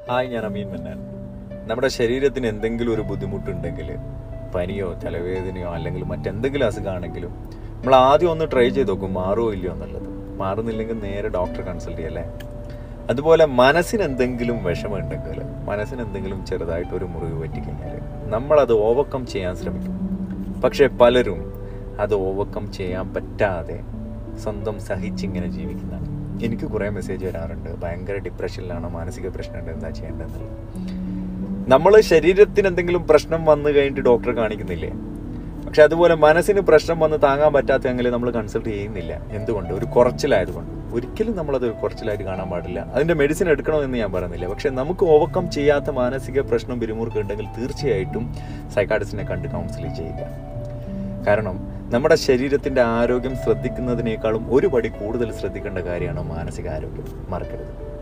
hi ഞാൻ അമീൻ മന്നാൻ നമ്മുടെ ശരീരത്തിന് എന്തെങ്കിലും ഒരു ബുദ്ധിമുട്ടുണ്ടെങ്കിൽ പനിയോ തലവേദനയോ അല്ലെങ്കിൽ മറ്റെന്തെങ്കിലും അസുഖമാണെങ്കിലും നമ്മൾ ആദ്യം ഒന്ന് ട്രൈ ചെയ്ത് നോക്കും മാറുമോ ഇല്ലയോ എന്നുള്ളത് മാറുന്നില്ലെങ്കിൽ നേരെ ഡോക്ടറെ കൺസൾട്ട് ചെയ്യല്ലേ അതുപോലെ മനസ്സിന് എന്തെങ്കിലും വിഷമമുണ്ടെങ്കിൽ മനസ്സിന് എന്തെങ്കിലും ചെറുതായിട്ട് ഒരു മുറിവ് പറ്റിക്കഴിഞ്ഞാൽ നമ്മളത് ഓവർകം ചെയ്യാൻ ശ്രമിക്കും പക്ഷേ പലരും അത് ഓവർകം ചെയ്യാൻ പറ്റാതെ സ്വന്തം സഹിച്ചിങ്ങനെ ജീവിക്കുന്നതാണ് എനിക്ക് കുറേ മെസ്സേജ് വരാറുണ്ട് ഭയങ്കര ഡിപ്രഷനിലാണ് മാനസിക പ്രശ്നമുണ്ട് എന്താ ചെയ്യേണ്ടതെന്നുള്ളത് നമ്മൾ ശരീരത്തിന് എന്തെങ്കിലും പ്രശ്നം വന്നു കഴിഞ്ഞിട്ട് ഡോക്ടറെ കാണിക്കുന്നില്ലേ പക്ഷെ അതുപോലെ മനസ്സിന് പ്രശ്നം വന്ന് താങ്ങാൻ പറ്റാത്തെങ്കിൽ നമ്മൾ കൺസൾട്ട് ചെയ്യുന്നില്ല എന്തുകൊണ്ട് ഒരു കുറച്ചിലായതുകൊണ്ട് ഒരിക്കലും നമ്മളത് ഒരു കുറച്ചിലായിട്ട് കാണാൻ പാടില്ല അതിന്റെ മെഡിസിൻ എടുക്കണമെന്ന് ഞാൻ പറയുന്നില്ല പക്ഷെ നമുക്ക് ഓവർകം ചെയ്യാത്ത മാനസിക പ്രശ്നം പിരിമുറുക്കം ഉണ്ടെങ്കിൽ തീർച്ചയായിട്ടും സൈക്കാട്രിസ്റ്റിനെ കണ്ട് കൗൺസിലിംഗ് ചെയ്യുക കാരണം നമ്മുടെ ശരീരത്തിന്റെ ആരോഗ്യം ശ്രദ്ധിക്കുന്നതിനേക്കാളും ഒരു പടി കൂടുതൽ ശ്രദ്ധിക്കേണ്ട കാര്യമാണ് മാനസിക ആരോഗ്യം മറക്കരുത്